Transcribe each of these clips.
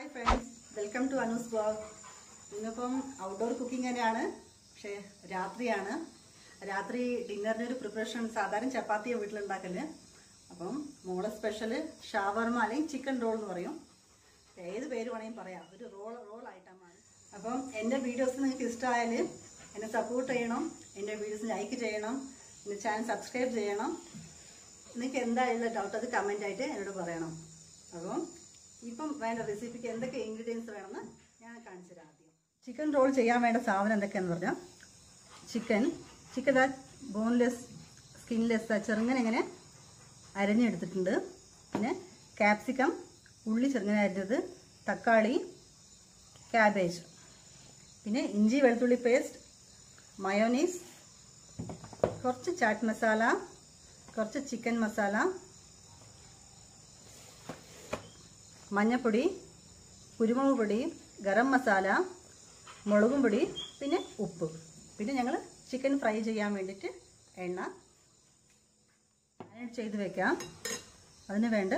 hi friends welcome to Anu's blog ഇന്നിപ്പം outdoor cooking തന്നെയാണ് പക്ഷേ രാത്രിയാണ് രാത്രി ഡിന്നറിന് ഒരു പ്രിപ്പറേഷൻ സാധാരണ ചപ്പാത്തിയാണ് വീട്ടിലുണ്ടാക്കല് അപ്പം മോളെ സ്പെഷ്യൽ ഷാവർമ അല്ലെങ്കിൽ ചിക്കൻ റോൾ എന്ന് പറയും ഏത് പേര് വേണമെങ്കിലും പറയാം ഒരു റോൾ റോൾ ആയിട്ടാണ് അപ്പം എൻ്റെ വീഡിയോസ് നിങ്ങൾക്ക് ഇഷ്ടമായാൽ എന്നെ സപ്പോർട്ട് ചെയ്യണം എൻ്റെ വീഡിയോസ് ലൈക്ക് ചെയ്യണം എൻ്റെ ചാനൽ സബ്സ്ക്രൈബ് ചെയ്യണം നിങ്ങൾക്ക് എന്തായാലും ഡൗട്ട് അത് കമൻ്റ് ആയിട്ട് എന്നോട് പറയണം അപ്പം ഇപ്പം വേണ്ട റെസിപ്പിക്ക് എന്തൊക്കെ ഇൻഗ്രീഡിയൻസ് വേണമെന്ന് ഞാൻ കാണിച്ചു തരാം ആദ്യം ചിക്കൻ റോൾ ചെയ്യാൻ വേണ്ട സാധനം എന്തൊക്കെയാണെന്ന് പറഞ്ഞാൽ ചിക്കൻ ചിക്കൻ ദാ ബോൺലെസ് സ്കിൻലെസ് ദാ ചെറുങ്ങനെ ഇങ്ങനെ അരഞ്ഞെടുത്തിട്ടുണ്ട് പിന്നെ ക്യാപ്സിക്കം ഉള്ളി ചെറുങ്ങനെ അരിഞ്ഞത് തക്കാളി ക്യാബേജ് പിന്നെ ഇഞ്ചി വെളുത്തുള്ളി പേസ്റ്റ് മയോനീസ് കുറച്ച് ചാറ്റ് മസാല കുറച്ച് ചിക്കൻ മസാല മഞ്ഞപ്പൊടി കുരുമുളക് പൊടി ഗരം മസാല മുളകും പൊടി പിന്നെ ഉപ്പ് പിന്നെ ഞങ്ങൾ ചിക്കൻ ഫ്രൈ ചെയ്യാൻ വേണ്ടിയിട്ട് എണ്ണ മാരിനേറ്റ് ചെയ്ത് വെക്കാം അതിന് വേണ്ട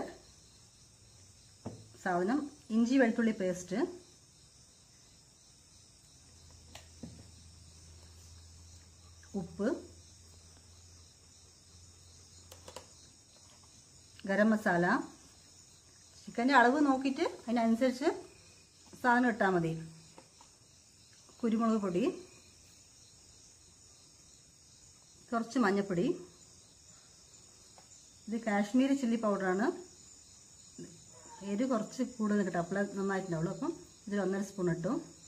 സാധനം ഇഞ്ചി വെളുത്തുള്ളി പേസ്റ്റ് ഉപ്പ് ഗരം മസാല ചിക്കൻ്റെ അളവ് നോക്കിയിട്ട് അതിനനുസരിച്ച് സാധനം ഇട്ടാൽ മതി കുരുമുളക് പൊടി കുറച്ച് മഞ്ഞൾപ്പൊടി ഇത് കാശ്മീരി ചില്ലി പൗഡറാണ് എരി കുറച്ച് കൂടുതൽ കിട്ടും അപ്പോൾ നന്നായിട്ടുണ്ടാവുള്ളൂ അപ്പം ഇതിൽ ഒന്നര സ്പൂൺ ഇട്ടു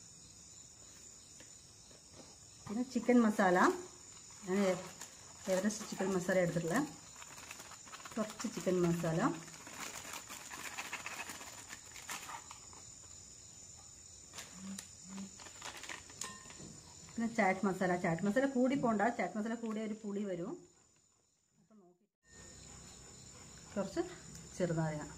പിന്നെ ചിക്കൻ മസാല ഞാൻ എവറസ്റ്റ് ചിക്കൻ മസാല എടുത്തിട്ടുള്ള കുറച്ച് ചിക്കൻ മസാല പിന്നെ ചാറ്റ് മസാല ചാറ്റ് മസാല കൂടി പോണ്ട ചാറ്റ് മസാല കൂടിയ ഒരു പുളി വരും അപ്പം നോക്കി കുറച്ച് ചെറുനാരങ്ങ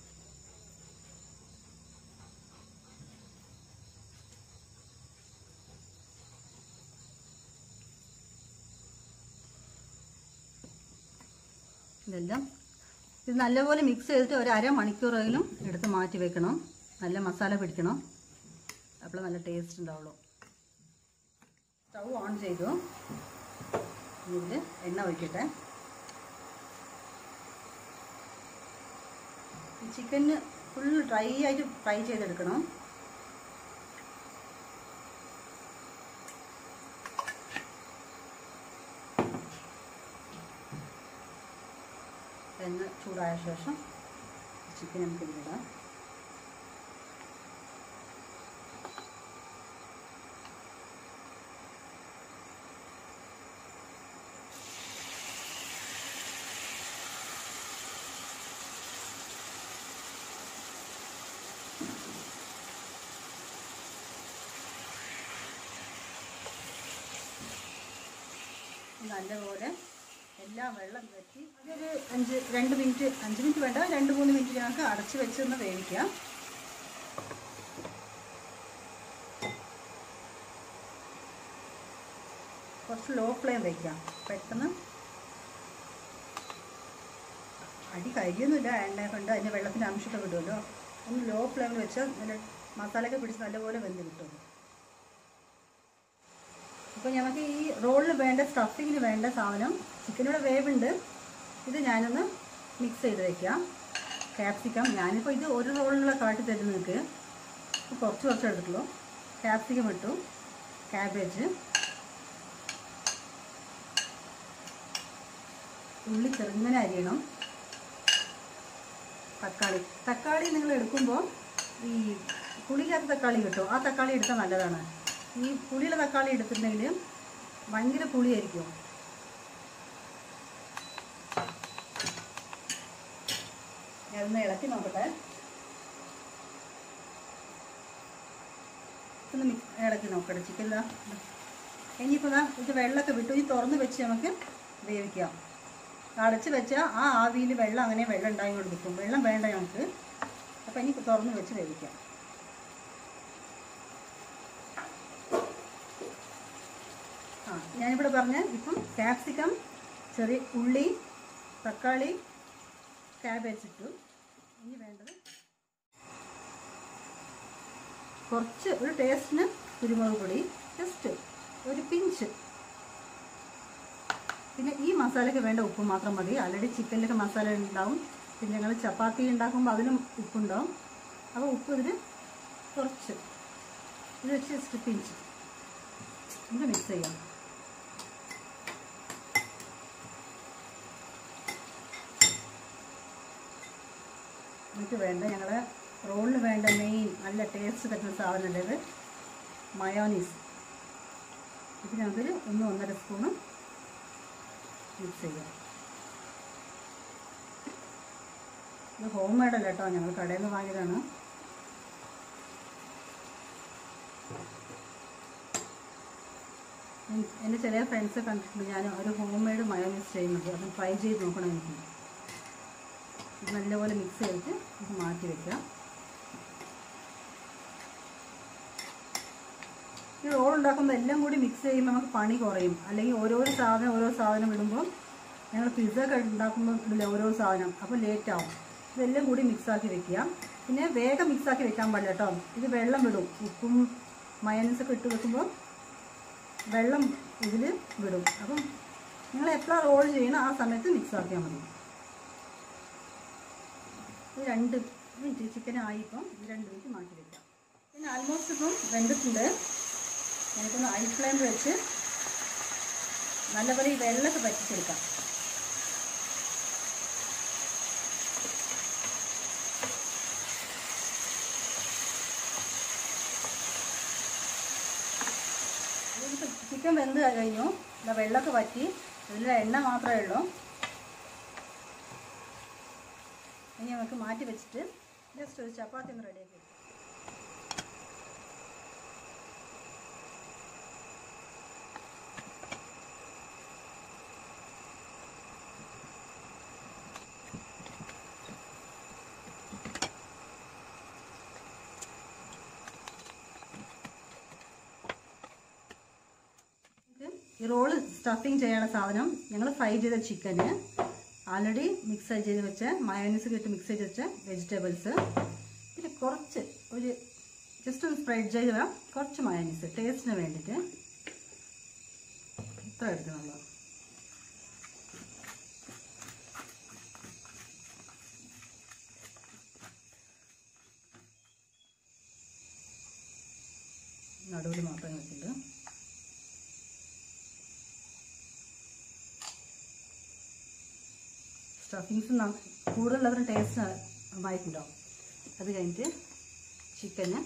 ഇതെല്ലാം ഇത് നല്ലപോലെ മിക്സ് ചെയ്തിട്ട് ഒരു അരമണിക്കൂറെങ്കിലും എടുത്ത് മാറ്റി വെക്കണം നല്ല മസാല പിടിക്കണം അപ്പോൾ നല്ല ടേസ്റ്റ് ഉണ്ടാവുള്ളൂ സ്റ്റൗ ഓൺ ചെയ്തു ഇതിൽ എണ്ണ ഒഴിക്കട്ടെ ഈ ചിക്കന് ഫുൾ ഡ്രൈ ആയിട്ട് ഫ്രൈ ചെയ്തെടുക്കണം എണ്ണ ചൂടായ ശേഷം ചിക്കൻ നമുക്ക് ഇതിലിടാം നല്ലപോലെ എല്ലാം വെള്ളം വറ്റി അതൊരു അഞ്ച് രണ്ട് മിനിറ്റ് അഞ്ച് മിനിറ്റ് വേണ്ട രണ്ട് മൂന്ന് മിനിറ്റ് ഞങ്ങൾക്ക് അടച്ച് വെച്ചൊന്ന് വേവിക്കാം കുറച്ച് ലോ ഫ്ലെയിം വയ്ക്കാം പെട്ടെന്ന് അടി കരിയൊന്നുമില്ല എണ്ണ കൊണ്ട് അതിൻ്റെ വെള്ളത്തിൻ്റെ അംശമൊക്കെ വിടുമല്ലോ ഒന്ന് ലോ ഫ്ലെയിമിൽ വെച്ചാൽ നല്ല മസാലയൊക്കെ പിടിച്ച് നല്ലപോലെ വെന്ത് കിട്ടും അപ്പോൾ ഞങ്ങൾക്ക് ഈ റോളിന് വേണ്ട സ്റ്റഫിങ്ങിന് വേണ്ട സാധനം ചിക്കനിവിടെ വേവുണ്ട് ഇത് ഞാനൊന്ന് മിക്സ് ചെയ്ത് വെക്കാം ക്യാപ്സിക്കം ഞാനിപ്പോൾ ഇത് ഒരു റോളിനുള്ള കാട്ടി തരുന്നു നിങ്ങൾക്ക് കുറച്ച് കുറച്ച് എടുത്തിട്ടുള്ളൂ ക്യാപ്സിക്കം ഇട്ടു ക്യാബേജ് ഉള്ളി ചെറുങ്ങനെ അരിയണം തക്കാളി തക്കാളി നിങ്ങൾ എടുക്കുമ്പോൾ ഈ പുളിയില്ലാത്ത തക്കാളി കിട്ടും ആ തക്കാളി എടുത്താൽ നല്ലതാണ് ഈ പുളിയുള്ള തക്കാളി എടുത്തിട്ടുണ്ടെങ്കിൽ ഭയങ്കര പുളിയായിരിക്കും ഞാനൊന്ന് ഇളക്കി നോക്കട്ടെ ഒന്ന് മിക്സ് ഇളക്കി നോക്കട്ടെ ചിക്കൻ ഇതാ ഇനിയിപ്പോൾ ഇതാ ഇത് വെള്ളമൊക്കെ വിട്ടു ഈ തുറന്ന് വെച്ച് നമുക്ക് വേവിക്കാം അടച്ച് വെച്ചാൽ ആ ആവിയിൽ വെള്ളം അങ്ങനെ വെള്ളം ഉണ്ടായി കൊണ്ട് നിൽക്കും വെള്ളം വേണ്ട ഞങ്ങൾക്ക് അപ്പോൾ ഇനി തുറന്ന് വെച്ച് വേവിക്കാം ആ ഞാനിവിടെ പറഞ്ഞ ഇപ്പം ക്യാപ്സിക്കം ചെറിയ ഉള്ളി തക്കാളി ക്യാബേജ് ഇട്ടു ഇനി വേണ്ടത് കുറച്ച് ഒരു ടേസ്റ്റിന് കുരുമുളക് പൊടി ജസ്റ്റ് ഒരു പിഞ്ച് പിന്നെ ഈ മസാലയ്ക്ക് വേണ്ട ഉപ്പ് മാത്രം മതി ആൾറെഡി ചിക്കനിലൊക്കെ മസാല ഉണ്ടാവും പിന്നെ ഞങ്ങൾ ചപ്പാത്തി ഉണ്ടാക്കുമ്പോൾ അതിലും ഉപ്പുണ്ടാവും അപ്പോൾ ഉപ്പ് ഇതിന് കുറച്ച് ഇത് വെച്ച് ജസ്റ്റ് പിഞ്ച് ഇത് മിക്സ് ചെയ്യാം എനിക്ക് വേണ്ട ഞങ്ങളെ റോളിന് വേണ്ട മെയിൻ നല്ല ടേസ്റ്റ് തരുന്ന സാധനം ഇത് മയോനീസ് ഇത് ഞങ്ങൾക്ക് ഒന്ന് ഒന്നര സ്പൂണ് മിക്സ് ചെയ്യാം ഇത് ഹോം മെയ്ഡ് അല്ല കേട്ടോ ഞങ്ങൾ കടയിൽ നിന്ന് വാങ്ങിയതാണ് എൻ- എൻ്റെ ചില ഫ്രണ്ട്സ് കണ്ടിട്ടുണ്ട് ഞാൻ ഒരു ഹോം മെയ്ഡ് മയോനീസ് ചെയ്യുന്നത് അത് ട്രൈ ചെയ്ത് നോക്കണം എനിക്ക് ഇത് നല്ലപോലെ മിക്സ് ചെയ്തിട്ട് ഇത് മാറ്റി വെക്കാം ഈ റോൾ ഉണ്ടാക്കുമ്പോൾ എല്ലാം കൂടി മിക്സ് ചെയ്യുമ്പോൾ നമുക്ക് പണി കുറയും അല്ലെങ്കിൽ ഓരോരോ സാധനം ഓരോ സാധനം ഇടുമ്പോൾ ഞങ്ങൾ പിസ്സ ഒക്കെ ഉണ്ടാക്കുമ്പോൾ ഇടില്ല ഓരോ സാധനം അപ്പോൾ ലേറ്റ് ആവും ഇതെല്ലാം കൂടി മിക്സാക്കി വെക്കുക പിന്നെ വേഗം മിക്സാക്കി വെക്കാൻ പാടില്ല കേട്ടോ ഇത് വെള്ളം വിടും ഉപ്പും മയനസൊക്കെ ഇട്ട് വെക്കുമ്പോൾ വെള്ളം ഇതിൽ വിടും അപ്പം നിങ്ങൾ എപ്പോഴാണ് റോൾ ചെയ്യണം ആ സമയത്ത് മിക്സ് ആക്കിയാൽ മതി ഇത് രണ്ട് മിനിറ്റ് ചിക്കൻ ആയി ഇപ്പം ഇത് രണ്ട് മിനിറ്റ് മാറ്റി വെക്കാം പിന്നെ ആൽമോസ്റ്റ് ഇപ്പം വെന്തിട്ടുണ്ട് നമുക്കൊന്ന് ഐ ഫ്ലെയിം വെച്ച് നല്ലപോലെ ഈ വെള്ളമൊക്കെ വറ്റിച്ചെടുക്കാം ചിക്കൻ വെന്ത് കഴിഞ്ഞു ഇതാ വെള്ളമൊക്കെ വറ്റി ഇതിൽ എണ്ണ മാത്രമേ ഉള്ളൂ ഇനി നമുക്ക് മാറ്റി വെച്ചിട്ട് ജസ്റ്റ് ഒരു ചപ്പാത്തി ഒന്ന് റെഡിയാക്കി വെക്കാം ഇത് ഈ റോള് സ്റ്റഫിങ് ചെയ്യാനുള്ള സാധനം ഞങ്ങൾ ഫ്രൈ ചെയ്ത ചിക്കന് ആൾറെഡി മിക്സ് ചെയ്ത് വെച്ച മയോനീസ് ഇട്ട് മിക്സ് ചെയ്ത് വെച്ച വെജിറ്റബിൾസ് പിന്നെ കുറച്ച് ഒരു ജസ്റ്റ് ഒന്ന് സ്പ്രെഡ് ചെയ്ത് വേണം കുറച്ച് മയോനീസ് ടേസ്റ്റിന് വേണ്ടിയിട്ട് ഇത്ര എടുക്കണമല്ലോ നടുവിൽ മാത്രം വെച്ചിട്ടുണ്ട് സ്റ്റഫിങ്സ് കൂടുതലുള്ളവരുടെ ടേസ്റ്റ് നന്നായിട്ടുണ്ടാവും അത് കഴിഞ്ഞിട്ട് ചിക്കന്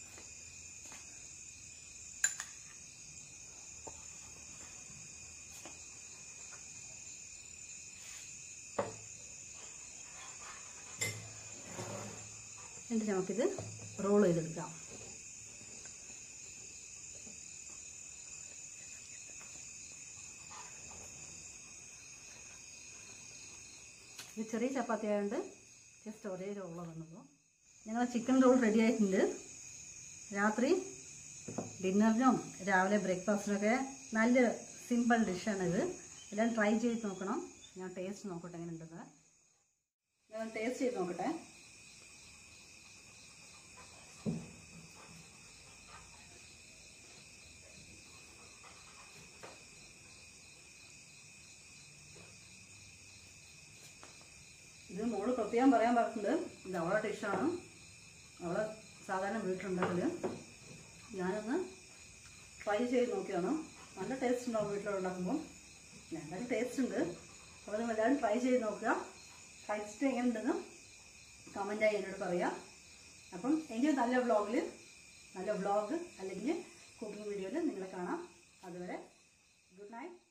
എന്നിട്ട് നമുക്കിത് റോൾ ചെയ്തെടുക്കാം ഇത് ചെറിയ ചപ്പാത്തി ആയതുകൊണ്ട് ജസ്റ്റ് ഒരേ റോള് വന്നപ്പോൾ ഞങ്ങൾ ചിക്കൻ റോൾ റെഡി ആയിട്ടുണ്ട് രാത്രി ഡിന്നറിനും രാവിലെ ബ്രേക്ക്ഫാസ്റ്റിനൊക്കെ നല്ലൊരു സിമ്പിൾ ഡിഷാണിത് എല്ലാം ട്രൈ ചെയ്ത് നോക്കണം ഞാൻ ടേസ്റ്റ് നോക്കട്ടെ എങ്ങനെ ഉണ്ടെന്ന് ഞാൻ ടേസ്റ്റ് ചെയ്ത് നോക്കട്ടെ ഇത് മോള് പ്രത്യേകം പറയാൻ പറഞ്ഞിട്ടുണ്ട് ഇത് അവളുടെ ഡിഷാണ് അവളെ സാധാരണ വീട്ടിലുണ്ടെങ്കിൽ ഞാനൊന്ന് ട്രൈ ചെയ്ത് നോക്കിയാണ് നല്ല ടേസ്റ്റ് ഉണ്ടാവും വീട്ടിലുണ്ടാക്കുമ്പോൾ എന്തായാലും ടേസ്റ്റ് ഉണ്ട് അപ്പോൾ നിങ്ങൾ എല്ലാവരും ട്രൈ ചെയ്ത് നോക്കുക കഴിച്ചിട്ട് എങ്ങനെയുണ്ടെന്ന് കമൻറ്റായി എന്നോട് പറയാം അപ്പം എനിക്ക് നല്ല വ്ളോഗിൽ നല്ല വ്ളോഗ് അല്ലെങ്കിൽ കുക്കിംഗ് വീഡിയോയിൽ നിങ്ങളെ കാണാം അതുവരെ ഗുഡ് നൈറ്റ്